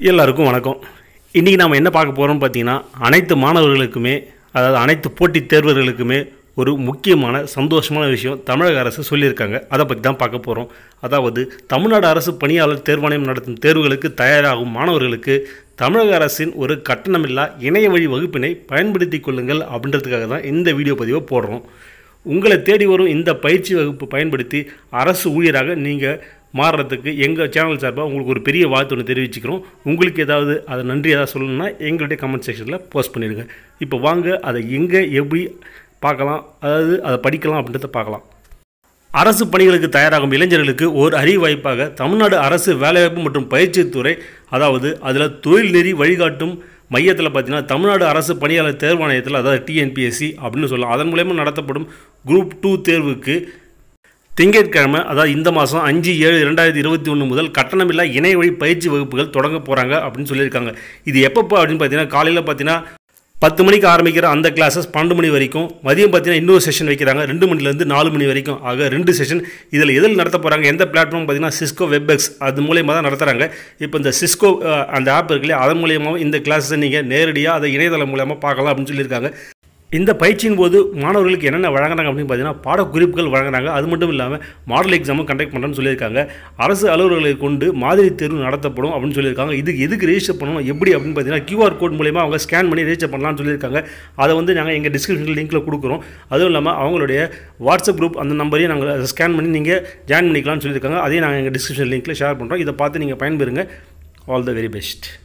எல்லாருக்கும் வணக்கம் இன்றைக்கி நாம் என்ன பார்க்க போகிறோம்னு பார்த்தீங்கன்னா அனைத்து மாணவர்களுக்குமே அதாவது அனைத்து போட்டித் தேர்வர்களுக்குமே ஒரு முக்கியமான சந்தோஷமான விஷயம் தமிழக அரசு சொல்லியிருக்காங்க அதை பற்றி தான் பார்க்க போகிறோம் அதாவது தமிழ்நாடு அரசு பணியாளர் தேர்வாணையம் நடத்தும் தேர்வுகளுக்கு தயாராகும் மாணவர்களுக்கு தமிழக அரசின் ஒரு கட்டணமில்லா இணைய வழி வகுப்பினை பயன்படுத்தி கொள்ளுங்கள் அப்படின்றதுக்காக தான் இந்த வீடியோ பதிவை போடுறோம் உங்களை தேடி வரும் இந்த பயிற்சி வகுப்பு பயன்படுத்தி அரசு ஊழியராக நீங்கள் மாறுறதுக்கு எங்கள் சேனல் சார்பாக உங்களுக்கு ஒரு பெரிய வாழ்த்து ஒன்று தெரிவிச்சுக்கிறோம் உங்களுக்கு ஏதாவது அதை நன்றி ஏதாவது சொல்லணும்னா எங்களுடைய கமெண்ட் செக்ஷனில் போஸ்ட் பண்ணிடுங்க இப்போ வாங்க அதை எங்கே எப்படி பார்க்கலாம் அதாவது அதை படிக்கலாம் அப்படின்றத பார்க்கலாம் அரசு பணிகளுக்கு தயாராகும் இளைஞர்களுக்கு ஓர் அரிய வாய்ப்பாக தமிழ்நாடு அரசு வேலைவாய்ப்பு மற்றும் பயிற்சித்துறை அதாவது அதில் தொழில் நெறி வழிகாட்டும் மையத்தில் பார்த்தீங்கன்னா தமிழ்நாடு அரசு பணியாளர் தேர்வாணையத்தில் அதாவது டிஎன்பிஎஸ்சி அப்படின்னு சொல்லலாம் அதன் மூலயமா நடத்தப்படும் குரூப் டூ தேர்வுக்கு திங்கட்கிழமை அதாவது இந்த மாதம் அஞ்சு ஏழு ரெண்டாயிரத்தி இருபத்தி ஒன்று முதல் கட்டணமில்லா இணைய வழி பயிற்சி வகுப்புகள் தொடங்க போகிறாங்க அப்படின்னு சொல்லியிருக்காங்க இது எப்பப்போ அப்படின்னு பார்த்தீங்கன்னா காலையில் பார்த்தீங்கன்னா பத்து மணிக்கு ஆரம்பிக்கிற அந்த கிளாஸஸ் பன்னெண்டு மணி வரைக்கும் மதியம் பார்த்தீங்கன்னா இன்னொரு செஷன் வைக்கிறாங்க ரெண்டு மணிலேருந்து நாலு மணி வரைக்கும் ஆக ரெண்டு செஷன் இதில் எதில் நடத்த போகிறாங்க எந்த பிளாட்ஃபார்ம் பார்த்தீங்கன்னா சிஸ்கோ வெப்எக்ஸ் அது மூலயமா தான் நடத்துகிறாங்க இப்போ இந்த சிஸ்கோ அஹ், அந்த ஆப் இருக்கு இல்லையா அதன் மூலியமாகவும் இந்த கிளாஸஸை நீங்கள் நேரடியாக அதை இணையதளம் மூலயமா பார்க்கலாம் அப்படின்னு சொல்லியிருக்காங்க இந்த பயிற்சியின் போது மாணவர்களுக்கு என்னென்ன வழங்குறாங்க அப்படின்னு பார்த்தீங்கன்னா பாடக்குறிப்புகள் வழங்குறாங்க அது மட்டும் இல்லாமல் மாடல் எக்ஸாமும் கண்டக்ட் பண்ணுறேன்னு சொல்லியிருக்காங்க அரசு அலுவலர்களை கொண்டு மாதிரி தேர்வு நடத்தப்படும் அப்படின்னு சொல்லியிருக்காங்க இதுக்கு எதுக்கு ரெஜிஸ்டர் பண்ணணும் எப்படி அப்படின்னு பார்த்தீங்கன்னா கியூஆர் கோட் மூலயமா அவங்க ஸ்கேன் பண்ணி ரெஜிஸ்டர் பண்ணலாம்னு சொல்லியிருக்காங்க அதை வந்து நாங்கள் எங்கள் டிஸ்கிரிப்ஷன் லிங்க்கில் கொடுக்குறோம் அதுவும் இல்லாமல் அவங்களுடைய வாட்ஸ்அப் குரூப் அந்த நம்பரையும் நாங்கள் ஸ்கேன் பண்ணி நீங்கள் ஜாயின் பண்ணிக்கலாம்னு சொல்லியிருக்காங்க அதையும் நாங்கள் எங்கள் டிஸ்கிரிப்ஷன் லிங்க்கில் ஷேர் பண்ணுறோம் இதை பார்த்து நீங்கள் பயன்பெறுங்க ஆல் த வெரி பெஸ்ட்